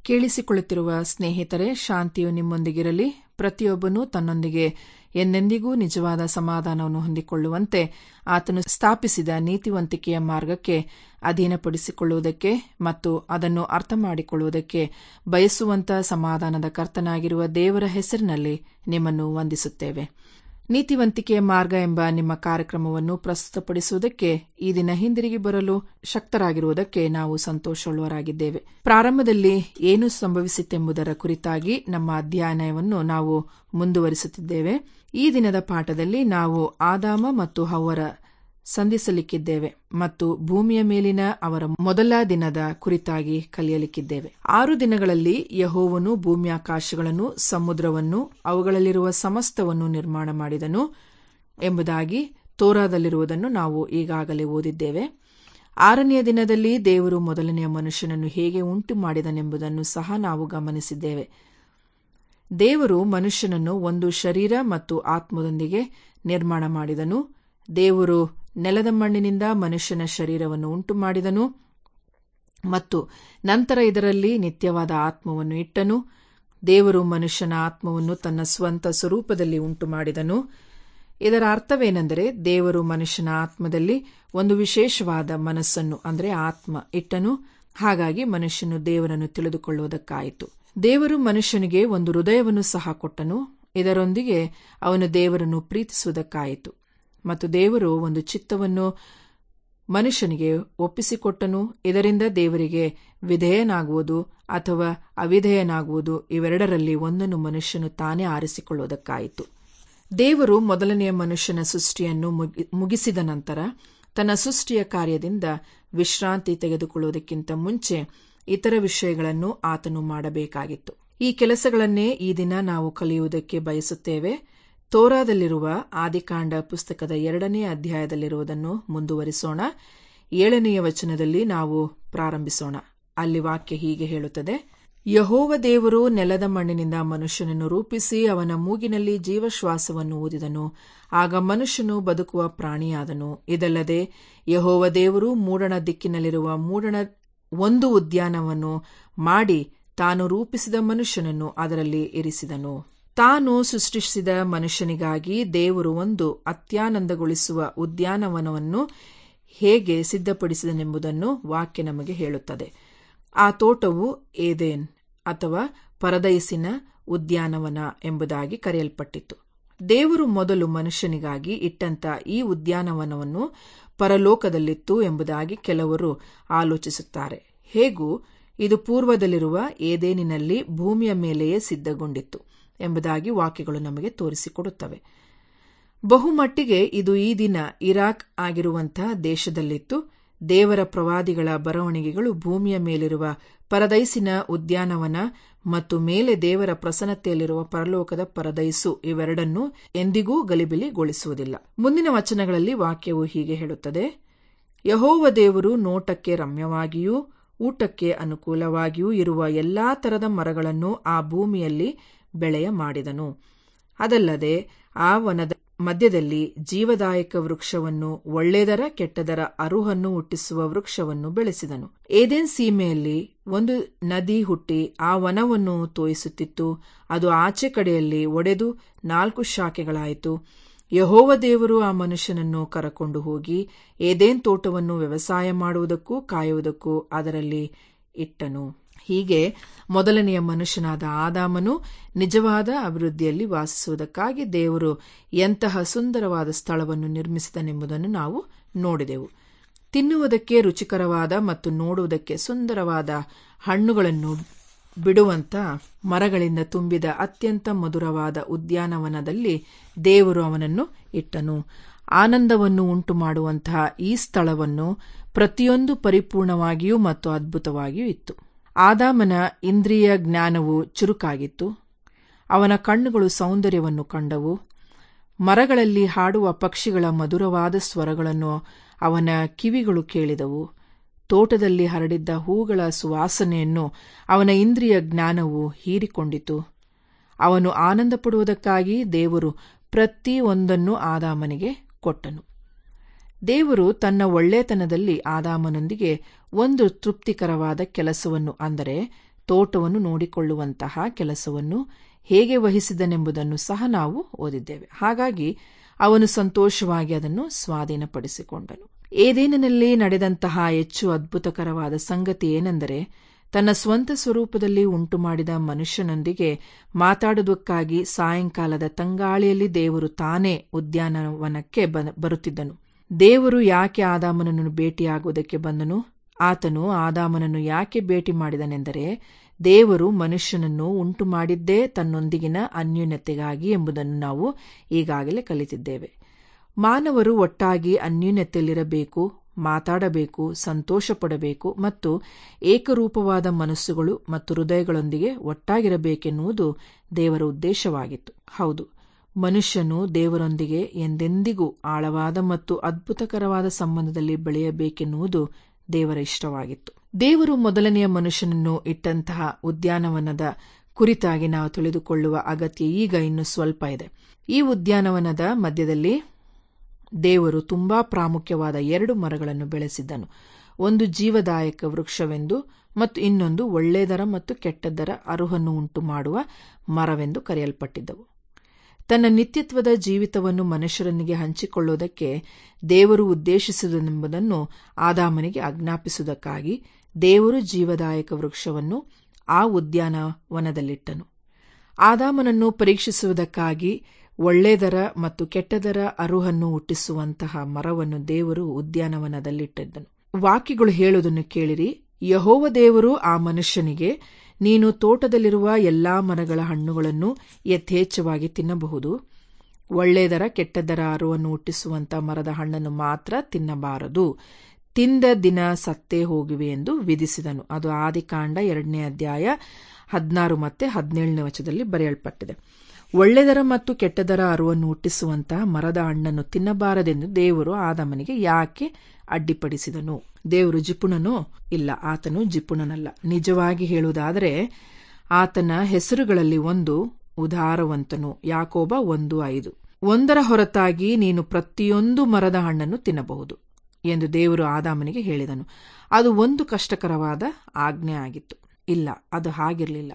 ಕೇಳಿಸಿಕೊಳ್ಳುತ್ತಿರುವ ಸ್ನೇಹಿತರೆ ಶಾಂತಿಯು ನಿಮ್ಮೊಂದಿಗಿರಲಿ ಪ್ರತಿಯೊಬ್ಬನೂ ತನ್ನೊಂದಿಗೆ ಎಂದೆಂದಿಗೂ ನಿಜವಾದ ಸಮಾಧಾನವನ್ನು ಹೊಂದಿಕೊಳ್ಳುವಂತೆ ಆತನು ಸ್ಥಾಪಿಸಿದ ನೀತಿವಂತಿಕೆಯ ಮಾರ್ಗಕ್ಕೆ ಅಧೀನಪಡಿಸಿಕೊಳ್ಳುವುದಕ್ಕೆ ಮತ್ತು ಅದನ್ನು ಅರ್ಥ ಮಾಡಿಕೊಳ್ಳುವುದಕ್ಕೆ ಬಯಸುವಂತ ಸಮಾಧಾನದ ಕರ್ತನಾಗಿರುವ ದೇವರ ಹೆಸರಿನಲ್ಲಿ ನಿಮ್ಮನ್ನು ವಂದಿಸುತ್ತೇವೆ ನೀತಿವಂತಿಕೆಯ ಮಾರ್ಗ ಎಂಬ ನಿಮ್ಮ ಕಾರ್ಯಕ್ರಮವನ್ನು ಪ್ರಸ್ತುತಪಡಿಸುವುದಕ್ಕೆ ಈ ದಿನ ಹಿಂದಿರುಗಿ ಬರಲು ಶಕ್ತರಾಗಿರುವುದಕ್ಕೆ ನಾವು ಸಂತೋಷವುಳ್ಳವರಾಗಿದ್ದೇವೆ ಪ್ರಾರಂಭದಲ್ಲಿ ಏನು ಸಂಭವಿಸಿತೆಂಬುದರ ಕುರಿತಾಗಿ ನಮ್ಮ ಅಧ್ಯಯನವನ್ನು ನಾವು ಮುಂದುವರಿಸುತ್ತಿದ್ದೇವೆ ಈ ದಿನದ ಪಾಠದಲ್ಲಿ ನಾವು ಆದಾಮ ಮತ್ತು ಹವ್ವರ ಸಂಧಿಸಲಿಕ್ಕಿದ್ದೇವೆ ಮತ್ತು ಭೂಮಿಯ ಮೇಲಿನ ಅವರ ಮೊದಲ ದಿನದ ಕುರಿತಾಗಿ ಕಲಿಯಲಿಕ್ಕಿದ್ದೇವೆ ಆರು ದಿನಗಳಲ್ಲಿ ಯಹೋವನು ಭೂಮಿಯಾಕಾಶಗಳನ್ನು ಸಮುದ್ರವನ್ನು ಅವುಗಳಲ್ಲಿರುವ ಸಮಸ್ತವನ್ನು ನಿರ್ಮಾಣ ಮಾಡಿದನು ಎಂಬುದಾಗಿ ತೋರಾದಲ್ಲಿರುವುದನ್ನು ನಾವು ಈಗಾಗಲೇ ಓದಿದ್ದೇವೆ ಆರನೆಯ ದಿನದಲ್ಲಿ ದೇವರು ಮೊದಲನೆಯ ಮನುಷ್ಯನನ್ನು ಹೇಗೆ ಉಂಟು ಮಾಡಿದನೆಂಬುದನ್ನು ಸಹ ನಾವು ಗಮನಿಸಿದ್ದೇವೆ ದೇವರು ಮನುಷ್ಯನನ್ನು ಒಂದು ಶರೀರ ಮತ್ತು ಆತ್ಮದೊಂದಿಗೆ ನಿರ್ಮಾಣ ಮಾಡಿದನು ದೇವರು ನೆಲದ ಮಣ್ಣಿನಿಂದ ಮನುಷ್ಯನ ಶರೀರವನ್ನು ಉಂಟು ಮಾಡಿದನು ಮತ್ತು ನಂತರ ಇದರಲ್ಲಿ ನಿತ್ಯವಾದ ಆತ್ಮವನ್ನು ಇಟ್ಟನು ದೇವರು ಮನುಷ್ಯನ ಆತ್ಮವನ್ನು ತನ್ನ ಸ್ವಂತ ಸ್ವರೂಪದಲ್ಲಿ ಉಂಟು ಮಾಡಿದನು ಇದರ ಅರ್ಥವೇನೆಂದರೆ ದೇವರು ಮನುಷ್ಯನ ಆತ್ಮದಲ್ಲಿ ಒಂದು ವಿಶೇಷವಾದ ಮನಸ್ಸನ್ನು ಅಂದರೆ ಆತ್ಮ ಇಟ್ಟನು ಹಾಗಾಗಿ ಮನುಷ್ಯನು ದೇವರನ್ನು ತಿಳಿದುಕೊಳ್ಳುವುದಕ್ಕಾಯಿತು ದೇವರು ಮನುಷ್ಯನಿಗೆ ಒಂದು ಹೃದಯವನ್ನು ಸಹ ಕೊಟ್ಟನು ಇದರೊಂದಿಗೆ ಅವನು ದೇವರನ್ನು ಪ್ರೀತಿಸುವುದಕ್ಕಾಯಿತು ಮತ್ತು ದೇವರು ಒಂದು ಚಿತ್ತವನ್ನು ಮನುಷ್ಯನಿಗೆ ಒಪ್ಪಿಸಿಕೊಟ್ಟನು ಇದರಿಂದ ದೇವರಿಗೆ ವಿಧೇಯನಾಗುವುದು ಅಥವಾ ಅವಿಧೇಯನಾಗುವುದು ಇವೆರಡರಲ್ಲಿ ಒಂದನ್ನು ಮನುಷ್ಯನು ತಾನೇ ಆರಿಸಿಕೊಳ್ಳುವುದಕ್ಕಾಯಿತು ದೇವರು ಮೊದಲನೆಯ ಮನುಷ್ಯನ ಸೃಷ್ಟಿಯನ್ನು ಮುಗಿಸಿದ ನಂತರ ತನ್ನ ಸೃಷ್ಟಿಯ ಕಾರ್ಯದಿಂದ ವಿಶ್ರಾಂತಿ ತೆಗೆದುಕೊಳ್ಳುವುದಕ್ಕಿಂತ ಮುಂಚೆ ಇತರ ವಿಷಯಗಳನ್ನು ಆತನು ಮಾಡಬೇಕಾಗಿತ್ತು ಈ ಕೆಲಸಗಳನ್ನೇ ಈ ದಿನ ನಾವು ಕಲಿಯುವುದಕ್ಕೆ ಬಯಸುತ್ತೇವೆ ತೋರಾದಲ್ಲಿರುವ ಆದಿಕಾಂಡ ಪುಸ್ತಕದ ಎರಡನೇ ಅಧ್ಯಾಯದಲ್ಲಿರುವುದನ್ನು ಮುಂದುವರಿಸೋಣ ಏಳನೆಯ ವಚನದಲ್ಲಿ ನಾವು ಪ್ರಾರಂಭಿಸೋಣ ಅಲ್ಲಿ ವಾಕ್ಯ ಹೀಗೆ ಹೇಳುತ್ತದೆ ಯಹೋವ ದೇವರು ನೆಲದ ಮಣ್ಣಿನಿಂದ ಮನುಷ್ಯನನ್ನು ರೂಪಿಸಿ ಅವನ ಮೂಗಿನಲ್ಲಿ ಜೀವಶ್ವಾಸವನ್ನು ಊದಿದನು ಆಗ ಮನುಷ್ಯನು ಬದುಕುವ ಪ್ರಾಣಿಯಾದನು ಇದಲ್ಲದೆ ಯಹೋವ ದೇವರು ಮೂಡಣ ದಿಕ್ಕಿನಲ್ಲಿರುವ ಮೂಡಣ ಒಂದು ಉದ್ಯಾನವನ್ನು ಮಾಡಿ ತಾನು ರೂಪಿಸಿದ ಮನುಷ್ಯನನ್ನು ಅದರಲ್ಲಿ ಇರಿಸಿದನು ತಾನು ಸೃಷ್ಟಿಸಿದ ಮನುಷ್ಯನಿಗಾಗಿ ದೇವರು ಒಂದು ಅತ್ಯಾನಂದಗೊಳಿಸುವ ಉದ್ಯಾನವನವನ್ನು ಹೇಗೆ ಸಿದ್ಧಪಡಿಸಿದನೆಂಬುದನ್ನು ವಾಕ್ಯ ನಮಗೆ ಹೇಳುತ್ತದೆ ಆ ತೋಟವು ಏದೇನ್ ಅಥವಾ ಪರದೈಸಿನ ಉದ್ಯಾನವನ ಎಂಬುದಾಗಿ ಕರೆಯಲ್ಪಟ್ಟಿತು ದೇವರು ಮೊದಲು ಮನುಷ್ಯನಿಗಾಗಿ ಇಟ್ಟಂತ ಈ ಉದ್ಯಾನವನವನ್ನು ಪರಲೋಕದಲ್ಲಿತ್ತು ಎಂಬುದಾಗಿ ಕೆಲವರು ಆಲೋಚಿಸುತ್ತಾರೆ ಹೇಗೂ ಇದು ಪೂರ್ವದಲ್ಲಿರುವ ಏದೇನಿನಲ್ಲಿ ಭೂಮಿಯ ಮೇಲೆಯೇ ಸಿದ್ಧಗೊಂಡಿತ್ತು ಎಂಬುದಾಗಿ ವಾಕ್ಯಗಳು ನಮಗೆ ತೋರಿಸಿಕೊಡುತ್ತವೆ ಬಹುಮಟ್ಟಿಗೆ ಇದು ಈ ದಿನ ಇರಾಕ್ ಆಗಿರುವಂತಹ ದೇಶದಲ್ಲಿತ್ತು ದೇವರ ಪ್ರವಾದಿಗಳ ಬರವಣಿಗೆಗಳು ಭೂಮಿಯ ಮೇಲಿರುವ ಪರದೈಸಿನ ಉದ್ಯಾನವನ ಮತ್ತು ಮೇಲೆ ದೇವರ ಪ್ರಸನ್ನತೆಯಲ್ಲಿರುವ ಪರಲೋಕದ ಪರದೈಸು ಇವೆರಡನ್ನೂ ಎಂದಿಗೂ ಗಲಿಬಿಲಿಗೊಳಿಸುವುದಿಲ್ಲ ಮುಂದಿನ ವಚನಗಳಲ್ಲಿ ವಾಕ್ಯವು ಹೀಗೆ ಹೇಳುತ್ತದೆ ಯಹೋವ ದೇವರು ನೋಟಕ್ಕೆ ರಮ್ಯವಾಗಿಯೂ ಊಟಕ್ಕೆ ಅನುಕೂಲವಾಗಿಯೂ ಇರುವ ಎಲ್ಲಾ ತರದ ಮರಗಳನ್ನು ಆ ಭೂಮಿಯಲ್ಲಿ ಬೆಳೆಯ ಮಾಡಿದನು ಅದಲ್ಲದೆ ಆ ವನದ ಮಧ್ಯದಲ್ಲಿ ಜೀವದಾಯಕ ವೃಕ್ಷವನ್ನು ಒಳ್ಳೆದರ ಕೆಟ್ಟದರ ಅರುಹನ್ನು ಹುಟ್ಟಿಸುವ ವೃಕ್ಷವನ್ನು ಬೆಳೆಸಿದನು ಏದೇನ್ ಸೀಮೆಯಲ್ಲಿ ಒಂದು ನದಿ ಹುಟ್ಟಿ ಆ ವನವನ್ನು ತೋಯಿಸುತ್ತಿತ್ತು ಅದು ಆಚೆ ಕಡೆಯಲ್ಲಿ ಒಡೆದು ನಾಲ್ಕು ಶಾಖೆಗಳಾಯಿತು ಯಹೋವ ದೇವರು ಆ ಮನುಷ್ಯನನ್ನು ಕರಕೊಂಡು ಹೋಗಿ ಏದೇನ್ ತೋಟವನ್ನು ವ್ಯವಸಾಯ ಮಾಡುವುದಕ್ಕೂ ಕಾಯುವುದಕ್ಕೂ ಅದರಲ್ಲಿ ಇಟ್ಟನು ಹೀಗೆ ಮೊದಲನೆಯ ಮನುಷ್ಯನಾದ ಆದಾಮನು ನಿಜವಾದ ಅಭಿವೃದ್ಧಿಯಲ್ಲಿ ವಾಸಿಸುವುದಕ್ಕಾಗಿ ದೇವರು ಎಂತಹ ಸುಂದರವಾದ ಸ್ಥಳವನ್ನು ನಿರ್ಮಿಸಿದನೆಂಬುದನ್ನು ನಾವು ನೋಡಿದೆವು ತಿನ್ನುವುದಕ್ಕೆ ರುಚಿಕರವಾದ ಮತ್ತು ನೋಡುವುದಕ್ಕೆ ಸುಂದರವಾದ ಹಣ್ಣುಗಳನ್ನು ಬಿಡುವಂತ ಮರಗಳಿಂದ ತುಂಬಿದ ಅತ್ಯಂತ ಮಧುರವಾದ ಉದ್ಯಾನವನದಲ್ಲಿ ದೇವರು ಅವನನ್ನು ಇಟ್ಟನು ಆನಂದವನ್ನು ಉಂಟು ಮಾಡುವಂತಹ ಈ ಸ್ಥಳವನ್ನು ಪ್ರತಿಯೊಂದು ಪರಿಪೂರ್ಣವಾಗಿಯೂ ಮತ್ತು ಅದ್ಭುತವಾಗಿಯೂ ಇತ್ತು ಆದಾಮನ ಇಂದ್ರಿಯ ಜ್ಞಾನವು ಚುರುಕಾಗಿತ್ತು ಅವನ ಕಣ್ಣುಗಳು ಸೌಂದರ್ಯವನ್ನು ಕಂಡವು ಮರಗಳಲ್ಲಿ ಹಾಡುವ ಪಕ್ಷಿಗಳ ಮಧುರವಾದ ಸ್ವರಗಳನ್ನು ಅವನ ಕಿವಿಗಳು ಕೇಳಿದವು ತೋಟದಲ್ಲಿ ಹರಡಿದ್ದ ಹೂಗಳ ಸುವಾಸನೆಯನ್ನು ಅವನ ಇಂದ್ರಿಯ ಜ್ಞಾನವು ಹೀರಿಕೊಂಡಿತು ಅವನು ಆನಂದ ಪಡುವುದಕ್ಕಾಗಿ ದೇವರು ಪ್ರತಿ ಒಂದನ್ನು ಆದಾಮನಿಗೆ ಕೊಟ್ಟನು ದೇವರು ತನ್ನ ಒಳ್ಳೆತನದಲ್ಲಿ ಆದಾಮನೊಂದಿಗೆ ಒಂದು ತೃಪ್ತಿಕರವಾದ ಕೆಲಸವನ್ನು ಅಂದರೆ ತೋಟವನ್ನು ನೋಡಿಕೊಳ್ಳುವಂತಹ ಕೆಲಸವನ್ನು ಹೇಗೆ ವಹಿಸಿದನೆಂಬುದನ್ನು ಸಹ ನಾವು ಓದಿದ್ದೇವೆ ಹಾಗಾಗಿ ಅವನು ಸಂತೋಷವಾಗಿ ಅದನ್ನು ಸ್ವಾಧೀನಪಡಿಸಿಕೊಂಡನು ಏದೇನಿನಲ್ಲಿ ನಡೆದಂತಹ ಹೆಚ್ಚು ಅದ್ಭುತಕರವಾದ ಸಂಗತಿ ಏನೆಂದರೆ ತನ್ನ ಸ್ವಂತ ಸ್ವರೂಪದಲ್ಲಿ ಉಂಟುಮಾಡಿದ ಮನುಷ್ಯನೊಂದಿಗೆ ಮಾತಾಡುವುದಕ್ಕಾಗಿ ಸಾಯಂಕಾಲದ ತಂಗಾಳಿಯಲ್ಲಿ ದೇವರು ತಾನೇ ಉದ್ಯಾನವನಕ್ಕೆ ಬರುತ್ತಿದ್ದನು ದೇವರು ಯಾಕೆ ಆದಾಮನನ್ನು ಭೇಟಿಯಾಗುವುದಕ್ಕೆ ಬಂದನು ಆತನು ಆದಾಮನನ್ನು ಯಾಕೆ ಭೇಟಿ ಮಾಡಿದನೆಂದರೆ ದೇವರು ಮನುಷ್ಯನನ್ನು ಉಂಟು ಮಾಡಿದ್ದೇ ತನ್ನೊಂದಿಗಿನ ಅನ್ಯೂನ್ಯತೆಗಾಗಿ ಎಂಬುದನ್ನು ನಾವು ಈಗಾಗಲೇ ಕಲಿತಿದ್ದೇವೆ ಮಾನವರು ಒಟ್ಟಾಗಿ ಅನ್ಯೂನ್ಯತೆಯಲ್ಲಿರಬೇಕು ಮಾತಾಡಬೇಕು ಸಂತೋಷಪಡಬೇಕು ಮತ್ತು ಏಕರೂಪವಾದ ಮನಸ್ಸುಗಳು ಮತ್ತು ಹೃದಯಗಳೊಂದಿಗೆ ಒಟ್ಟಾಗಿರಬೇಕೆನ್ನುವುದು ದೇವರ ಉದ್ದೇಶವಾಗಿತ್ತು ಹೌದು ಮನುಷ್ಯನು ದೇವರೊಂದಿಗೆ ಎಂದೆಂದಿಗೂ ಆಳವಾದ ಮತ್ತು ಅದ್ಭುತಕರವಾದ ಸಂಬಂಧದಲ್ಲಿ ಬೆಳೆಯಬೇಕೆನ್ನುವುದು ದೇವರ ಇಷ್ಟವಾಗಿತ್ತು ದೇವರು ಮೊದಲನೆಯ ಮನುಷ್ಯನನ್ನು ಇಟ್ಟಂತಹ ಉದ್ಯಾನವನದ ಕುರಿತಾಗಿ ನಾವು ತಿಳಿದುಕೊಳ್ಳುವ ಅಗತ್ಯ ಈಗ ಇನ್ನು ಸ್ವಲ್ಪ ಇದೆ ಈ ಉದ್ಯಾನವನದ ಮಧ್ಯದಲ್ಲಿ ದೇವರು ತುಂಬಾ ಪ್ರಾಮುಖ್ಯವಾದ ಎರಡು ಮರಗಳನ್ನು ಬೆಳೆಸಿದ್ದನು ಒಂದು ಜೀವದಾಯಕ ವೃಕ್ಷವೆಂದು ಮತ್ತು ಇನ್ನೊಂದು ಒಳ್ಳೆಯದರ ಮತ್ತು ಕೆಟ್ಟದ್ದರ ಅರುಹನ್ನು ಉಂಟು ಮಾಡುವ ಮರವೆಂದು ಕರೆಯಲ್ಪಟ್ಟಿದ್ದವು ತನ್ನ ನಿತ್ಯತ್ವದ ಜೀವಿತವನ್ನು ಮನುಷ್ಯರೊಂದಿಗೆ ಹಂಚಿಕೊಳ್ಳುವುದಕ್ಕೆ ದೇವರು ಉದ್ದೇಶಿಸುವುದೆಂಬುದನ್ನು ಆದಾಮನಿಗೆ ಆಜ್ಞಾಪಿಸುವುದಕ್ಕಾಗಿ ದೇವರು ಜೀವದಾಯಕ ವೃಕ್ಷವನ್ನು ಆ ಉದ್ಯಾನವನದಲ್ಲಿಟ್ಟನು ಆದಾಮನನ್ನು ಪರೀಕ್ಷಿಸುವುದಕ್ಕಾಗಿ ಒಳ್ಳೆಯದರ ಮತ್ತು ಕೆಟ್ಟದರ ಅರುಹನ್ನು ಹುಟ್ಟಿಸುವಂತಹ ಮರವನ್ನು ದೇವರು ಉದ್ಯಾನವನದಲ್ಲಿಟ್ಟಿದ್ದನು ವಾಕ್ಯಗಳು ಹೇಳುವುದನ್ನು ಕೇಳಿರಿ ಯಹೋವ ದೇವರು ಆ ಮನುಷ್ಯನಿಗೆ ನೀನು ತೋಟದಲ್ಲಿರುವ ಎಲ್ಲಾ ಮರಗಳ ಹಣ್ಣುಗಳನ್ನು ಯಥೇಚ್ಛವಾಗಿ ತಿನ್ನಬಹುದು ಒಳ್ಳೆಯದರ ಕೆಟ್ಟದರ ಅರುವನ್ನು ಹುಟ್ಟಿಸುವಂತ ಮರದ ಹಣ್ಣನ್ನು ಮಾತ್ರ ತಿನ್ನಬಾರದು ತಿಂದ ದಿನ ಸತ್ತೇ ಹೋಗಿವೆ ಎಂದು ವಿಧಿಸಿದನು ಅದು ಆದಿಕಾಂಡ ಎರಡನೇ ಅಧ್ಯಾಯ ಹದಿನಾರು ಮತ್ತೆ ಹದಿನೇಳನೇ ವಚದಲ್ಲಿ ಬರೆಯಲ್ಪಟ್ಟಿದೆ ಒಳ್ಳೆದರ ಮತ್ತು ಕೆಟ್ಟದರ ಅರುವನ್ನು ಹುಟ್ಟಿಸುವಂತಹ ಮರದ ಹಣ್ಣನ್ನು ತಿನ್ನಬಾರದೆಂದು ದೇವರು ಆದಮನಿಗೆ ಯಾಕೆ ಅಡ್ಡಿಪಡಿಸಿದನು ದೇವರು ಜಿಪುಣನೋ ಇಲ್ಲ ಆತನು ಜಿಪುಣನಲ್ಲ ನಿಜವಾಗಿ ಹೇಳುವುದಾದರೆ ಆತನ ಹೆಸರುಗಳಲ್ಲಿ ಒಂದು ಉದಾರವಂತನು ಯಾಕೋಬ ಒಂದು ಐದು ಒಂದರ ಹೊರತಾಗಿ ನೀನು ಪ್ರತಿಯೊಂದು ಮರದ ಹಣ್ಣನ್ನು ತಿನ್ನಬಹುದು ಎಂದು ದೇವರು ಆದಾಮನಿಗೆ ಹೇಳಿದನು ಅದು ಒಂದು ಕಷ್ಟಕರವಾದ ಆಜ್ಞೆ ಆಗಿತ್ತು ಇಲ್ಲ ಅದು ಹಾಗಿರಲಿಲ್ಲ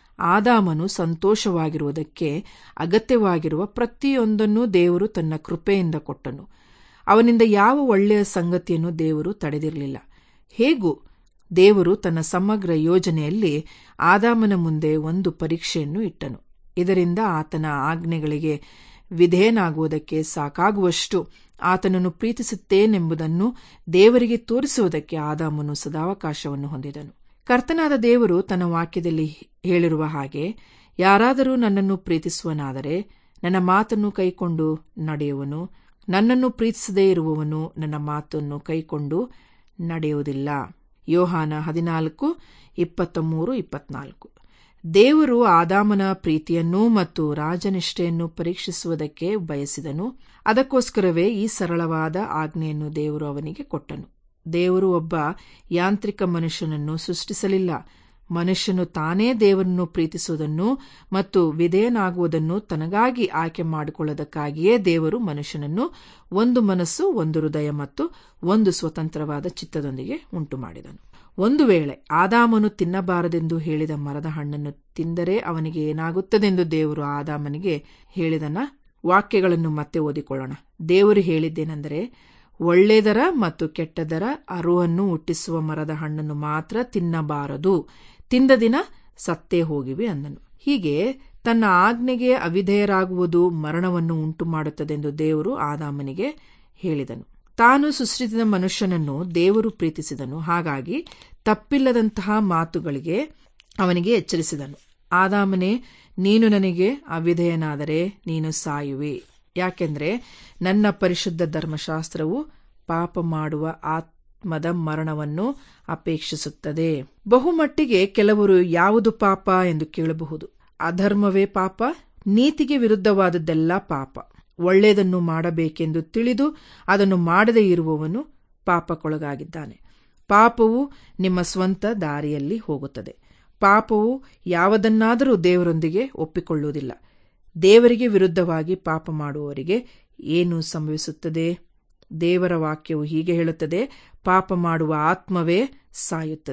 ಆದಾಮನು ಸಂತೋಷವಾಗಿರುವುದಕ್ಕೆ ಅಗತ್ಯವಾಗಿರುವ ಪ್ರತಿಯೊಂದನ್ನು ದೇವರು ತನ್ನ ಕೃಪೆಯಿಂದ ಕೊಟ್ಟನು ಅವನಿಂದ ಯಾವ ಒಳ್ಳೆಯ ಸಂಗತಿಯನ್ನು ದೇವರು ತಡೆದಿರಲಿಲ್ಲ ಹೇಗೂ ದೇವರು ತನ್ನ ಸಮಗ್ರ ಯೋಜನೆಯಲ್ಲಿ ಆದಾಮನ ಮುಂದೆ ಒಂದು ಪರೀಕ್ಷೆಯನ್ನು ಇಟ್ಟನು ಇದರಿಂದ ಆತನ ಆಜ್ಞೆಗಳಿಗೆ ವಿಧೇಯನಾಗುವುದಕ್ಕೆ ಸಾಕಾಗುವಷ್ಟು ಆತನನ್ನು ಪ್ರೀತಿಸುತ್ತೇನೆಂಬುದನ್ನು ದೇವರಿಗೆ ತೋರಿಸುವುದಕ್ಕೆ ಆದಾಮನು ಸದಾವಕಾಶವನ್ನು ಹೊಂದಿದನು ಕರ್ತನಾದ ದೇವರು ತನ್ನ ವಾಕ್ಯದಲ್ಲಿ ಹೇಳಿರುವ ಹಾಗೆ ಯಾರಾದರೂ ನನ್ನನ್ನು ಪ್ರೀತಿಸುವನಾದರೆ ನನ್ನ ಮಾತನ್ನು ಕೈಕೊಂಡು ನಡೆಯುವನು ನನ್ನನ್ನು ಪ್ರೀತಿಸದೇ ಇರುವವನು ನನ್ನ ಮಾತನ್ನು ಕೈಕೊಂಡು ನಡೆಯುವುದಿಲ್ಲ ಯೋಹಾನ ಹದಿನಾಲ್ಕು ಇಪ್ಪತ್ತ ಮೂರು ಇಪ್ಪತ್ನಾಲ್ಕು ದೇವರು ಆದಾಮನ ಪ್ರೀತಿಯನ್ನು ಮತ್ತು ರಾಜನಿಷ್ಠೆಯನ್ನು ಪರೀಕ್ಷಿಸುವುದಕ್ಕೆ ಬಯಸಿದನು ಅದಕ್ಕೋಸ್ಕರವೇ ಈ ಸರಳವಾದ ಆಜ್ಞೆಯನ್ನು ದೇವರು ಅವನಿಗೆ ಕೊಟ್ಟನು ದೇವರು ಒಬ್ಬ ಯಾಂತ್ರಿಕ ಮನುಷ್ಯನನ್ನು ಸೃಷ್ಟಿಸಲಿಲ್ಲ ಮನುಷ್ಯನು ತಾನೇ ದೇವರನ್ನು ಪ್ರೀತಿಸುವುದನ್ನು ಮತ್ತು ವಿಧೇಯನಾಗುವುದನ್ನು ತನಗಾಗಿ ಆಯ್ಕೆ ಮಾಡಿಕೊಳ್ಳುವುದಕ್ಕಾಗಿಯೇ ದೇವರು ಮನುಷ್ಯನನ್ನು ಒಂದು ಮನಸ್ಸು ಒಂದು ಹೃದಯ ಮತ್ತು ಒಂದು ಸ್ವತಂತ್ರವಾದ ಚಿತ್ತದೊಂದಿಗೆ ಉಂಟು ಮಾಡಿದನು ಒಂದು ವೇಳೆ ಆದಾಮನು ತಿನ್ನಬಾರದೆಂದು ಹೇಳಿದ ಮರದ ಹಣ್ಣನ್ನು ತಿಂದರೆ ಅವನಿಗೆ ಏನಾಗುತ್ತದೆಂದು ದೇವರು ಆದಾಮನಿಗೆ ಹೇಳಿದನ ವಾಕ್ಯಗಳನ್ನು ಮತ್ತೆ ಓದಿಕೊಳ್ಳೋಣ ದೇವರು ಹೇಳಿದ್ದೇನೆಂದರೆ ಒಳ್ಳೆದರ ಮತ್ತು ಕೆಟ್ಟದರ ಅರುವನ್ನು ಹುಟ್ಟಿಸುವ ಮರದ ಹಣ್ಣನ್ನು ಮಾತ್ರ ತಿನ್ನಬಾರದು ತಿಂದ ದಿನ ಸತ್ತೇ ಹೋಗಿವೆ ಅಂದನು ಹೀಗೆ ತನ್ನ ಆಜ್ಞೆಗೆ ಅವಿಧೇಯರಾಗುವುದು ಮರಣವನ್ನು ಉಂಟು ಮಾಡುತ್ತದೆಂದು ದೇವರು ಆದಾಮನಿಗೆ ಹೇಳಿದನು ತಾನು ಸೃಷ್ಟಿಸಿದ ಮನುಷ್ಯನನ್ನು ದೇವರು ಪ್ರೀತಿಸಿದನು ಹಾಗಾಗಿ ತಪ್ಪಿಲ್ಲದಂತಹ ಮಾತುಗಳಿಗೆ ಅವನಿಗೆ ಎಚ್ಚರಿಸಿದನು ಆದಾಮನೇ ನೀನು ನನಗೆ ಅವಿಧೇಯನಾದರೆ ನೀನು ಸಾಯುವೆ ಯಾಕೆಂದ್ರೆ ನನ್ನ ಪರಿಶುದ್ಧ ಧರ್ಮಶಾಸ್ತ್ರವು ಪಾಪ ಮಾಡುವ ಆತ್ಮದ ಮರಣವನ್ನು ಅಪೇಕ್ಷಿಸುತ್ತದೆ ಬಹುಮಟ್ಟಿಗೆ ಕೆಲವರು ಯಾವುದು ಪಾಪ ಎಂದು ಕೇಳಬಹುದು ಅಧರ್ಮವೇ ಪಾಪ ನೀತಿಗೆ ವಿರುದ್ಧವಾದದ್ದೆಲ್ಲ ಪಾಪ ಒಳ್ಳೆಯದನ್ನು ಮಾಡಬೇಕೆಂದು ತಿಳಿದು ಅದನ್ನು ಮಾಡದೇ ಇರುವವನು ಪಾಪಕ್ಕೊಳಗಾಗಿದ್ದಾನೆ ಪಾಪವು ನಿಮ್ಮ ಸ್ವಂತ ದಾರಿಯಲ್ಲಿ ಹೋಗುತ್ತದೆ ಪಾಪವು ಯಾವುದನ್ನಾದರೂ ದೇವರೊಂದಿಗೆ ಒಪ್ಪಿಕೊಳ್ಳುವುದಿಲ್ಲ ದೇವರಿಗೆ ವಿರುದ್ಧವಾಗಿ ಪಾಪ ಮಾಡುವವರಿಗೆ ಏನು ಸಂಭವಿಸುತ್ತದೆ ದೇವರ ವಾಕ್ಯವು ಹೀಗೆ ಹೇಳುತ್ತದೆ ಪಾಪ ಮಾಡುವ ಆತ್ಮವೇ ಸಾಯುತ್ತದೆ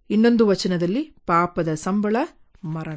ಇನ್ನೊಂದು ವಚನದಲ್ಲಿ ಪಾಪದ ಸಂಬಳ ಮರಣ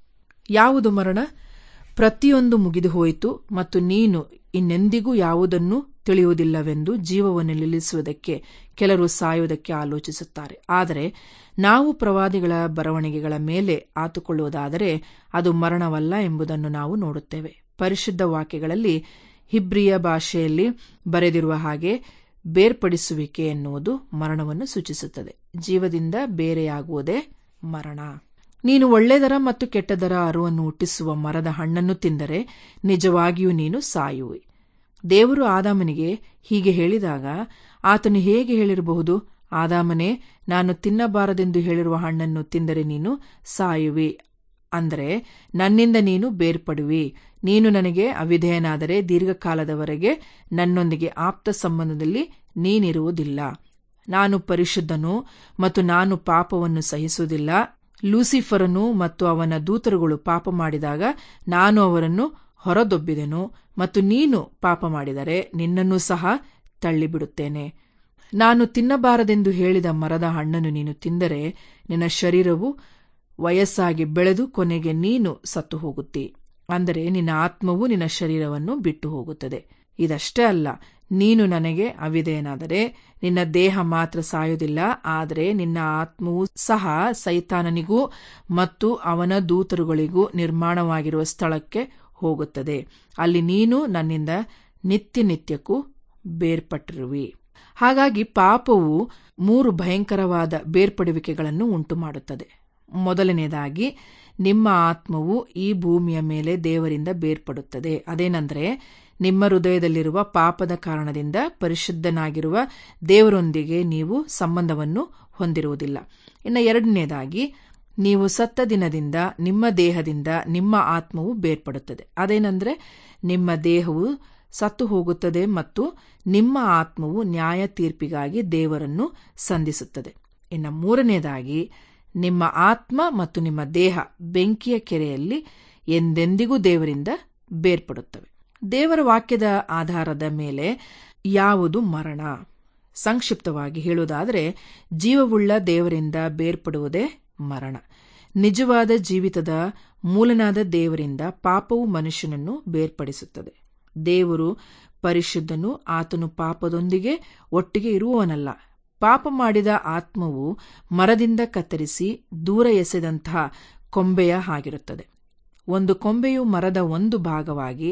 ಯಾವುದು ಮರಣ ಪ್ರತಿಯೊಂದು ಮುಗಿದು ಹೋಯಿತು ಮತ್ತು ನೀನು ಇನ್ನೆಂದಿಗೂ ಯಾವುದನ್ನು ತಿಳಿಯುವುದಿಲ್ಲವೆಂದು ಜೀವವನ್ನು ನಿಲ್ಲಿಸುವುದಕ್ಕೆ ಕೆಲವರು ಸಾಯುವುದಕ್ಕೆ ಆಲೋಚಿಸುತ್ತಾರೆ ಆದರೆ ನಾವು ಪ್ರವಾದಿಗಳ ಬರವಣಿಗೆಗಳ ಮೇಲೆ ಆತುಕೊಳ್ಳುವುದಾದರೆ ಅದು ಮರಣವಲ್ಲ ಎಂಬುದನ್ನು ನಾವು ನೋಡುತ್ತೇವೆ ಪರಿಶುದ್ಧ ವಾಕ್ಯಗಳಲ್ಲಿ ಹಿಬ್ರಿಯ ಭಾಷೆಯಲ್ಲಿ ಬರೆದಿರುವ ಹಾಗೆ ಬೇರ್ಪಡಿಸುವಿಕೆ ಎನ್ನುವುದು ಮರಣವನ್ನು ಸೂಚಿಸುತ್ತದೆ ಜೀವದಿಂದ ಬೇರೆಯಾಗುವುದೇ ಮರಣ ನೀನು ಒಳ್ಳೆದರ ಮತ್ತು ಕೆಟ್ಟದರ ಅರುವನ್ನು ಹುಟ್ಟಿಸುವ ಮರದ ಹಣ್ಣನ್ನು ತಿಂದರೆ ನಿಜವಾಗಿಯೂ ನೀನು ಸಾಯುವೆ ದೇವರು ಆದಾಮನಿಗೆ ಹೀಗೆ ಹೇಳಿದಾಗ ಆತನು ಹೇಗೆ ಹೇಳಿರಬಹುದು ಆದಾಮನೇ ನಾನು ತಿನ್ನಬಾರದೆಂದು ಹೇಳಿರುವ ಹಣ್ಣನ್ನು ತಿಂದರೆ ನೀನು ಸಾಯುವಿ ಅಂದರೆ ನನ್ನಿಂದ ನೀನು ಬೇರ್ಪಡುವಿ ನೀನು ನನಗೆ ಅವಿಧೇಯನಾದರೆ ದೀರ್ಘಕಾಲದವರೆಗೆ ನನ್ನೊಂದಿಗೆ ಆಪ್ತ ಸಂಬಂಧದಲ್ಲಿ ನೀನಿರುವುದಿಲ್ಲ ನಾನು ಪರಿಶುದ್ಧನು ಮತ್ತು ನಾನು ಪಾಪವನ್ನು ಸಹಿಸುವುದಿಲ್ಲ ಲೂಸಿಫರನು ಮತ್ತು ಅವನ ದೂತರುಗಳು ಪಾಪ ಮಾಡಿದಾಗ ನಾನು ಅವರನ್ನು ಹೊರದೊಬ್ಬಿದೆನು ಮತ್ತು ನೀನು ಪಾಪ ಮಾಡಿದರೆ ನಿನ್ನನ್ನೂ ಸಹ ತಳ್ಳಿಬಿಡುತ್ತೇನೆ ನಾನು ತಿನ್ನಬಾರದೆಂದು ಹೇಳಿದ ಮರದ ಹಣ್ಣನ್ನು ನೀನು ತಿಂದರೆ ನಿನ್ನ ಶರೀರವು ವಯಸ್ಸಾಗಿ ಬೆಳೆದು ಕೊನೆಗೆ ನೀನು ಸತ್ತು ಹೋಗುತ್ತಿ ಅಂದರೆ ನಿನ್ನ ಆತ್ಮವು ನಿನ್ನ ಶರೀರವನ್ನು ಬಿಟ್ಟು ಹೋಗುತ್ತದೆ ಇದಷ್ಟೇ ಅಲ್ಲ ನೀನು ನನಗೆ ಅವಿಧೇಯನಾದರೆ ನಿನ್ನ ದೇಹ ಮಾತ್ರ ಸಾಯುವುದಿಲ್ಲ ಆದರೆ ನಿನ್ನ ಆತ್ಮವು ಸಹ ಸೈತಾನನಿಗೂ ಮತ್ತು ಅವನ ದೂತರುಗಳಿಗೂ ನಿರ್ಮಾಣವಾಗಿರುವ ಸ್ಥಳಕ್ಕೆ ಹೋಗುತ್ತದೆ ಅಲ್ಲಿ ನೀನು ನನ್ನಿಂದ ನಿತ್ಯ ನಿತ್ಯಕ್ಕೂ ಬೇರ್ಪಟ್ಟಿರುವಿ ಹಾಗಾಗಿ ಪಾಪವು ಮೂರು ಭಯಂಕರವಾದ ಬೇರ್ಪಡುವಿಕೆಗಳನ್ನು ಉಂಟು ಮಾಡುತ್ತದೆ ಮೊದಲನೇದಾಗಿ ನಿಮ್ಮ ಆತ್ಮವು ಈ ಭೂಮಿಯ ಮೇಲೆ ದೇವರಿಂದ ಬೇರ್ಪಡುತ್ತದೆ ಅದೇನೆಂದರೆ ನಿಮ್ಮ ಹೃದಯದಲ್ಲಿರುವ ಪಾಪದ ಕಾರಣದಿಂದ ಪರಿಶುದ್ಧನಾಗಿರುವ ದೇವರೊಂದಿಗೆ ನೀವು ಸಂಬಂಧವನ್ನು ಹೊಂದಿರುವುದಿಲ್ಲ ಇನ್ನು ಎರಡನೇದಾಗಿ ನೀವು ಸತ್ತ ದಿನದಿಂದ ನಿಮ್ಮ ದೇಹದಿಂದ ನಿಮ್ಮ ಆತ್ಮವು ಬೇರ್ಪಡುತ್ತದೆ ಅದೇನೆಂದರೆ ನಿಮ್ಮ ದೇಹವು ಸತ್ತು ಹೋಗುತ್ತದೆ ಮತ್ತು ನಿಮ್ಮ ಆತ್ಮವು ನ್ಯಾಯ ತೀರ್ಪಿಗಾಗಿ ದೇವರನ್ನು ಸಂಧಿಸುತ್ತದೆ ಇನ್ನು ಮೂರನೇದಾಗಿ ನಿಮ್ಮ ಆತ್ಮ ಮತ್ತು ನಿಮ್ಮ ದೇಹ ಬೆಂಕಿಯ ಕೆರೆಯಲ್ಲಿ ಎಂದೆಂದಿಗೂ ದೇವರಿಂದ ಬೇರ್ಪಡುತ್ತವೆ ದೇವರ ವಾಕ್ಯದ ಆಧಾರದ ಮೇಲೆ ಯಾವುದು ಮರಣ ಸಂಕ್ಷಿಪ್ತವಾಗಿ ಹೇಳುವುದಾದರೆ ಜೀವವುಳ್ಳ ದೇವರಿಂದ ಬೇರ್ಪಡುವುದೇ ಮರಣ ನಿಜವಾದ ಜೀವಿತದ ಮೂಲನಾದ ದೇವರಿಂದ ಪಾಪವು ಮನುಷ್ಯನನ್ನು ಬೇರ್ಪಡಿಸುತ್ತದೆ ದೇವರು ಪರಿಶುದ್ಧನು ಆತನು ಪಾಪದೊಂದಿಗೆ ಒಟ್ಟಿಗೆ ಇರುವವನಲ್ಲ ಪಾಪ ಮಾಡಿದ ಆತ್ಮವು ಮರದಿಂದ ಕತ್ತರಿಸಿ ದೂರ ಎಸೆದಂತಹ ಕೊಂಬೆಯ ಹಾಗಿರುತ್ತದೆ ಒಂದು ಕೊಂಬೆಯು ಮರದ ಒಂದು ಭಾಗವಾಗಿ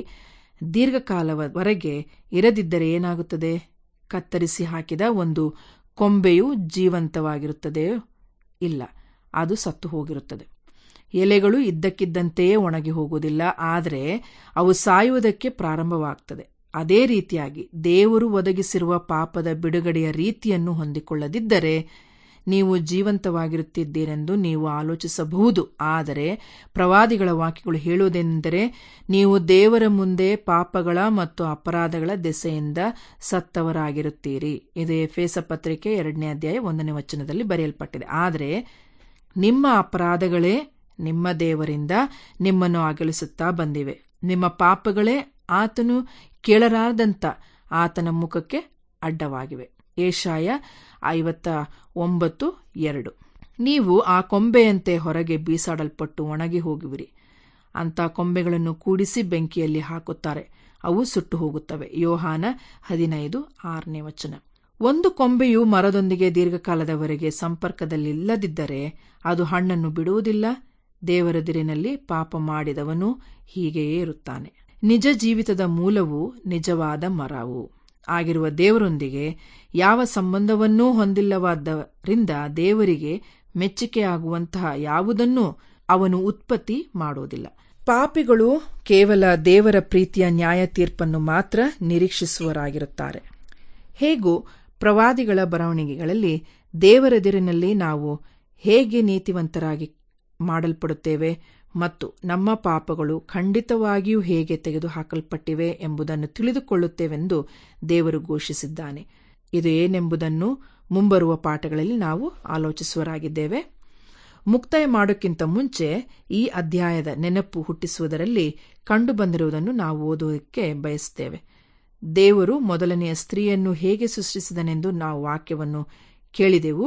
ದೀರ್ಘಕಾಲವರೆಗೆ ಇರದಿದ್ದರೆ ಏನಾಗುತ್ತದೆ ಕತ್ತರಿಸಿ ಹಾಕಿದ ಒಂದು ಕೊಂಬೆಯು ಜೀವಂತವಾಗಿರುತ್ತದೆಯೋ ಇಲ್ಲ ಅದು ಸತ್ತು ಹೋಗಿರುತ್ತದೆ ಎಲೆಗಳು ಇದ್ದಕ್ಕಿದ್ದಂತೆಯೇ ಒಣಗಿ ಹೋಗುವುದಿಲ್ಲ ಆದರೆ ಅವು ಸಾಯುವುದಕ್ಕೆ ಪ್ರಾರಂಭವಾಗ್ತದೆ ಅದೇ ರೀತಿಯಾಗಿ ದೇವರು ಒದಗಿಸಿರುವ ಪಾಪದ ಬಿಡುಗಡೆಯ ರೀತಿಯನ್ನು ಹೊಂದಿಕೊಳ್ಳದಿದ್ದರೆ ನೀವು ಜೀವಂತವಾಗಿರುತ್ತಿದ್ದೀರೆಂದು ನೀವು ಆಲೋಚಿಸಬಹುದು ಆದರೆ ಪ್ರವಾದಿಗಳ ವಾಕ್ಯಗಳು ಹೇಳುವುದೆಂದರೆ ನೀವು ದೇವರ ಮುಂದೆ ಪಾಪಗಳ ಮತ್ತು ಅಪರಾಧಗಳ ದೆಸೆಯಿಂದ ಸತ್ತವರಾಗಿರುತ್ತೀರಿ ಇದು ಎಫೇಸ ಪತ್ರಿಕೆ ಎರಡನೇ ಅಧ್ಯಾಯ ಒಂದನೇ ವಚನದಲ್ಲಿ ಬರೆಯಲ್ಪಟ್ಟಿದೆ ಆದರೆ ನಿಮ್ಮ ಅಪರಾಧಗಳೇ ನಿಮ್ಮ ದೇವರಿಂದ ನಿಮ್ಮನ್ನು ಅಗಲಿಸುತ್ತಾ ಬಂದಿವೆ ನಿಮ್ಮ ಪಾಪಗಳೇ ಆತನು ಕೇಳಲಾರದಂತ ಆತನ ಮುಖಕ್ಕೆ ಅಡ್ಡವಾಗಿವೆ ಏಷಾಯ ಐವತ್ತ ಒಂಬತ್ತು ಎರಡು ನೀವು ಆ ಕೊಂಬೆಯಂತೆ ಹೊರಗೆ ಬೀಸಾಡಲ್ಪಟ್ಟು ಒಣಗಿ ಹೋಗುವಿರಿ ಅಂತ ಕೊಂಬೆಗಳನ್ನು ಕೂಡಿಸಿ ಬೆಂಕಿಯಲ್ಲಿ ಹಾಕುತ್ತಾರೆ ಅವು ಸುಟ್ಟು ಹೋಗುತ್ತವೆ ಯೋಹಾನ ಹದಿನೈದು ಆರನೇ ವಚನ ಒಂದು ಕೊಂಬೆಯು ಮರದೊಂದಿಗೆ ದೀರ್ಘಕಾಲದವರೆಗೆ ಸಂಪರ್ಕದಲ್ಲಿಲ್ಲದಿದ್ದರೆ ಅದು ಹಣ್ಣನ್ನು ಬಿಡುವುದಿಲ್ಲ ದೇವರದಿರಿನಲ್ಲಿ ಪಾಪ ಮಾಡಿದವನು ಹೀಗೆಯೇ ಇರುತ್ತಾನೆ ನಿಜ ಜೀವಿತದ ಮೂಲವು ನಿಜವಾದ ಮರವು ಆಗಿರುವ ದೇವರೊಂದಿಗೆ ಯಾವ ಸಂಬಂಧವನ್ನೂ ಹೊಂದಿಲ್ಲವಾದ್ದರಿಂದ ದೇವರಿಗೆ ಮೆಚ್ಚುಗೆಯಾಗುವಂತಹ ಯಾವುದನ್ನೂ ಅವನು ಉತ್ಪತ್ತಿ ಮಾಡುವುದಿಲ್ಲ ಪಾಪಿಗಳು ಕೇವಲ ದೇವರ ಪ್ರೀತಿಯ ನ್ಯಾಯ ತೀರ್ಪನ್ನು ಮಾತ್ರ ನಿರೀಕ್ಷಿಸುವರಾಗಿರುತ್ತಾರೆ ಹೇಗೂ ಪ್ರವಾದಿಗಳ ಬರವಣಿಗೆಗಳಲ್ಲಿ ದೇವರೆದಿರಿನಲ್ಲಿ ನಾವು ಹೇಗೆ ನೀತಿವಂತರಾಗಿ ಮಾಡಲ್ಪಡುತ್ತೇವೆ ಮತ್ತು ನಮ್ಮ ಪಾಪಗಳು ಖಂಡಿತವಾಗಿಯೂ ಹೇಗೆ ತೆಗೆದುಹಾಕಲ್ಪಟ್ಟಿವೆ ಎಂಬುದನ್ನು ತಿಳಿದುಕೊಳ್ಳುತ್ತೇವೆಂದು ದೇವರು ಘೋಷಿಸಿದ್ದಾನೆ ಇದು ಏನೆಂಬುದನ್ನು ಮುಂಬರುವ ಪಾಠಗಳಲ್ಲಿ ನಾವು ಆಲೋಚಿಸುವರಾಗಿದ್ದೇವೆ ಮುಕ್ತಾಯ ಮಾಡೋಕ್ಕಿಂತ ಮುಂಚೆ ಈ ಅಧ್ಯಾಯದ ನೆನಪು ಹುಟ್ಟಿಸುವುದರಲ್ಲಿ ಕಂಡುಬಂದಿರುವುದನ್ನು ನಾವು ಓದುವುದಕ್ಕೆ ಬಯಸುತ್ತೇವೆ ದೇವರು ಮೊದಲನೆಯ ಸ್ತ್ರೀಯನ್ನು ಹೇಗೆ ಸೃಷ್ಟಿಸಿದನೆಂದು ನಾವು ವಾಕ್ಯವನ್ನು ಕೇಳಿದೆವು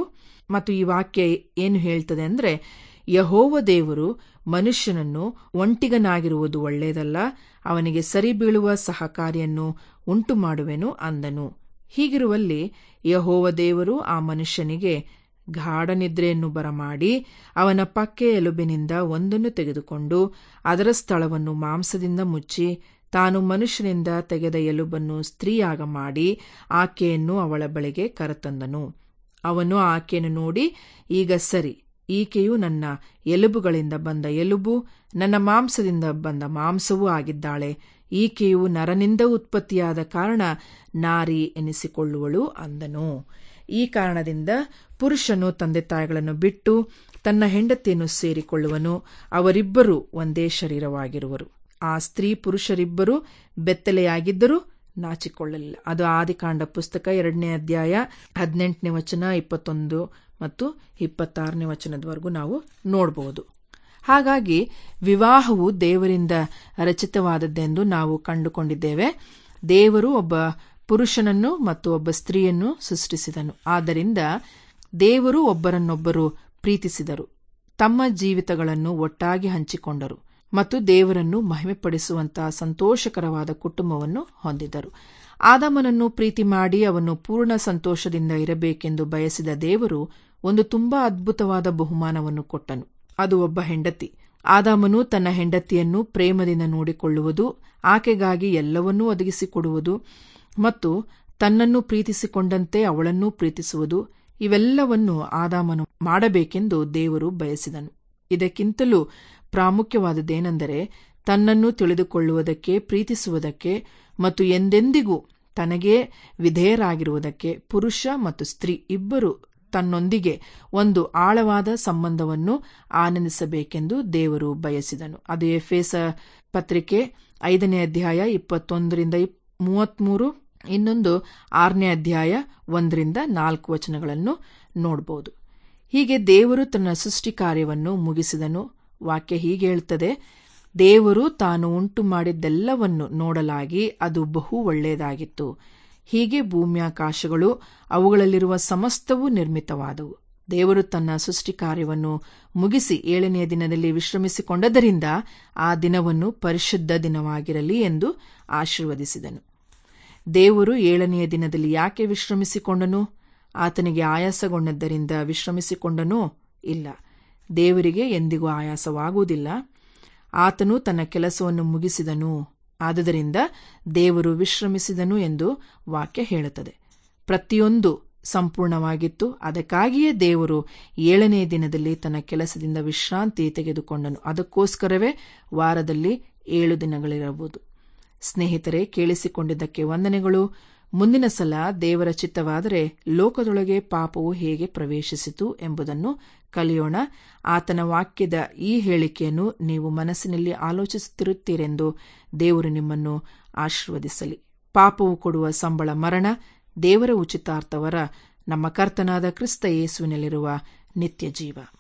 ಮತ್ತು ಈ ವಾಕ್ಯ ಏನು ಹೇಳ್ತದೆ ಅಂದ್ರೆ ಯಹೋವ ದೇವರು ಮನುಷ್ಯನನ್ನು ಒಂಟಿಗನಾಗಿರುವುದು ಒಳ್ಳೆಯದಲ್ಲ ಅವನಿಗೆ ಸರಿ ಬೀಳುವ ಸಹಕಾರಿಯನ್ನು ಉಂಟು ಮಾಡುವೆನು ಅಂದನು ಹೀಗಿರುವಲ್ಲಿ ಯಹೋವ ದೇವರು ಆ ಮನುಷ್ಯನಿಗೆ ಗಾಢ ನಿದ್ರೆಯನ್ನು ಬರಮಾಡಿ ಅವನ ಪಕ್ಕೆ ಎಲುಬಿನಿಂದ ಒಂದನ್ನು ತೆಗೆದುಕೊಂಡು ಅದರ ಸ್ಥಳವನ್ನು ಮಾಂಸದಿಂದ ಮುಚ್ಚಿ ತಾನು ಮನುಷ್ಯನಿಂದ ತೆಗೆದ ಎಲುಬನ್ನು ಸ್ತ್ರೀಯಾಗ ಮಾಡಿ ಆಕೆಯನ್ನು ಅವಳ ಬಳಿಗೆ ಕರೆತಂದನು ಅವನು ಆಕೆಯನ್ನು ನೋಡಿ ಈಗ ಸರಿ ಈಕೆಯು ನನ್ನ ಎಲುಬುಗಳಿಂದ ಬಂದ ಎಲುಬು ನನ್ನ ಮಾಂಸದಿಂದ ಬಂದ ಮಾಂಸವೂ ಆಗಿದ್ದಾಳೆ ಈಕೆಯು ನರನಿಂದ ಉತ್ಪತ್ತಿಯಾದ ಕಾರಣ ನಾರಿ ಎನಿಸಿಕೊಳ್ಳುವಳು ಅಂದನು ಈ ಕಾರಣದಿಂದ ಪುರುಷನು ತಂದೆ ತಾಯಿಗಳನ್ನು ಬಿಟ್ಟು ತನ್ನ ಹೆಂಡತಿಯನ್ನು ಸೇರಿಕೊಳ್ಳುವನು ಅವರಿಬ್ಬರು ಒಂದೇ ಶರೀರವಾಗಿರುವರು ಆ ಸ್ತ್ರೀ ಪುರುಷರಿಬ್ಬರು ಬೆತ್ತಲೆಯಾಗಿದ್ದರೂ ನಾಚಿಕೊಳ್ಳಲಿಲ್ಲ ಅದು ಆದಿಕಾಂಡ ಪುಸ್ತಕ ಎರಡನೇ ಅಧ್ಯಾಯ ಹದಿನೆಂಟನೇ ವಚನ ಇಪ್ಪತ್ತೊಂದು ಮತ್ತು ಇಪ್ಪತ್ತಾರನೇ ವಚನದವರೆಗೂ ನಾವು ನೋಡಬಹುದು ಹಾಗಾಗಿ ವಿವಾಹವು ದೇವರಿಂದ ರಚಿತವಾದದ್ದೆಂದು ನಾವು ಕಂಡುಕೊಂಡಿದ್ದೇವೆ ದೇವರು ಒಬ್ಬ ಪುರುಷನನ್ನು ಮತ್ತು ಒಬ್ಬ ಸ್ತ್ರೀಯನ್ನು ಸೃಷ್ಟಿಸಿದನು ಆದ್ದರಿಂದ ದೇವರು ಒಬ್ಬರನ್ನೊಬ್ಬರು ಪ್ರೀತಿಸಿದರು ತಮ್ಮ ಜೀವಿತಗಳನ್ನು ಒಟ್ಟಾಗಿ ಹಂಚಿಕೊಂಡರು ಮತ್ತು ದೇವರನ್ನು ಮಹಿಮೆಪಡಿಸುವಂತಹ ಸಂತೋಷಕರವಾದ ಕುಟುಂಬವನ್ನು ಹೊಂದಿದ್ದರು ಆದಾಮನನ್ನು ಪ್ರೀತಿ ಮಾಡಿ ಅವನು ಪೂರ್ಣ ಸಂತೋಷದಿಂದ ಇರಬೇಕೆಂದು ಬಯಸಿದ ದೇವರು ಒಂದು ತುಂಬಾ ಅದ್ಭುತವಾದ ಬಹುಮಾನವನ್ನು ಕೊಟ್ಟನು ಅದು ಒಬ್ಬ ಹೆಂಡತಿ ಆದಾಮನು ತನ್ನ ಹೆಂಡತಿಯನ್ನು ಪ್ರೇಮದಿಂದ ನೋಡಿಕೊಳ್ಳುವುದು ಆಕೆಗಾಗಿ ಎಲ್ಲವನ್ನೂ ಒದಗಿಸಿಕೊಡುವುದು ಮತ್ತು ತನ್ನನ್ನು ಪ್ರೀತಿಸಿಕೊಂಡಂತೆ ಅವಳನ್ನೂ ಪ್ರೀತಿಸುವುದು ಇವೆಲ್ಲವನ್ನು ಆದಾಮನು ಮಾಡಬೇಕೆಂದು ದೇವರು ಬಯಸಿದನು ಇದಕ್ಕಿಂತಲೂ ಪ್ರಾಮುಖ್ಯವಾದದ್ದೇನೆಂದರೆ ತನ್ನನ್ನು ತಿಳಿದುಕೊಳ್ಳುವುದಕ್ಕೆ ಪ್ರೀತಿಸುವುದಕ್ಕೆ ಮತ್ತು ಎಂದೆಂದಿಗೂ ತನಗೇ ವಿಧೇಯರಾಗಿರುವುದಕ್ಕೆ ಪುರುಷ ಮತ್ತು ಸ್ತ್ರೀ ಇಬ್ಬರು ತನ್ನೊಂದಿಗೆ ಒಂದು ಆಳವಾದ ಸಂಬಂಧವನ್ನು ಆನಂದಿಸಬೇಕೆಂದು ದೇವರು ಬಯಸಿದನು ಅದು ಎಫೇಸ ಪತ್ರಿಕೆ ಐದನೇ ಅಧ್ಯಾಯ ಇಪ್ಪತ್ತೊಂದರಿಂದ ಮೂವತ್ಮೂರು ಇನ್ನೊಂದು ಆರನೇ ಅಧ್ಯಾಯ ಒಂದರಿಂದ ನಾಲ್ಕು ವಚನಗಳನ್ನು ನೋಡಬಹುದು ಹೀಗೆ ದೇವರು ತನ್ನ ಸೃಷ್ಟಿ ಕಾರ್ಯವನ್ನು ಮುಗಿಸಿದನು ವಾಕ್ಯ ಹೀಗೆ ಹೇಳ್ತದೆ ದೇವರು ತಾನು ಉಂಟು ಮಾಡಿದ್ದೆಲ್ಲವನ್ನು ನೋಡಲಾಗಿ ಅದು ಬಹು ಒಳ್ಳೆಯದಾಗಿತ್ತು ಹೀಗೆ ಭೂಮ್ಯಾಕಾಶಗಳು ಅವುಗಳಲ್ಲಿರುವ ಸಮಸ್ತವೂ ನಿರ್ಮಿತವಾದವು ದೇವರು ತನ್ನ ಸೃಷ್ಟಿ ಕಾರ್ಯವನ್ನು ಮುಗಿಸಿ ಏಳನೆಯ ದಿನದಲ್ಲಿ ವಿಶ್ರಮಿಸಿಕೊಂಡದರಿಂದ ಆ ದಿನವನ್ನು ಪರಿಶುದ್ಧ ದಿನವಾಗಿರಲಿ ಎಂದು ಆಶೀರ್ವದಿಸಿದನು ದೇವರು ಏಳನೆಯ ದಿನದಲ್ಲಿ ಯಾಕೆ ವಿಶ್ರಮಿಸಿಕೊಂಡನು ಆತನಿಗೆ ಆಯಾಸಗೊಂಡದ್ದರಿಂದ ವಿಶ್ರಮಿಸಿಕೊಂಡನೋ ಇಲ್ಲ ದೇವರಿಗೆ ಎಂದಿಗೂ ಆಯಾಸವಾಗುವುದಿಲ್ಲ ಆತನು ತನ್ನ ಕೆಲಸವನ್ನು ಮುಗಿಸಿದನು ಆದುದರಿಂದ ದೇವರು ವಿಶ್ರಮಿಸಿದನು ಎಂದು ವಾಕ್ಯ ಹೇಳುತ್ತದೆ ಪ್ರತಿಯೊಂದು ಸಂಪೂರ್ಣವಾಗಿತ್ತು ಅದಕ್ಕಾಗಿಯೇ ದೇವರು ಏಳನೇ ದಿನದಲ್ಲಿ ತನ್ನ ಕೆಲಸದಿಂದ ವಿಶ್ರಾಂತಿ ತೆಗೆದುಕೊಂಡನು ಅದಕ್ಕೋಸ್ಕರವೇ ವಾರದಲ್ಲಿ ಏಳು ದಿನಗಳಿರಬಹುದು ಸ್ನೇಹಿತರೆ ಕೇಳಿಸಿಕೊಂಡಿದ್ದಕ್ಕೆ ವಂದನೆಗಳು ಮುಂದಿನ ಸಲ ದೇವರ ಚಿತ್ತವಾದರೆ ಲೋಕದೊಳಗೆ ಪಾಪವು ಹೇಗೆ ಪ್ರವೇಶಿಸಿತು ಎಂಬುದನ್ನು ಕಲಿಯೋಣ ಆತನ ವಾಕ್ಯದ ಈ ಹೇಳಿಕೆಯನ್ನು ನೀವು ಮನಸ್ಸಿನಲ್ಲಿ ಆಲೋಚಿಸುತ್ತಿರುತ್ತೀರೆಂದು ದೇವರು ನಿಮ್ಮನ್ನು ಆಶೀರ್ವದಿಸಲಿ ಪಾಪವು ಕೊಡುವ ಸಂಬಳ ಮರಣ ದೇವರ ಉಚಿತಾರ್ಥವರ ನಮ್ಮ ಕರ್ತನಾದ ಕ್ರಿಸ್ತ ಯೇಸುವಿನಲ್ಲಿರುವ ನಿತ್ಯ ಜೀವ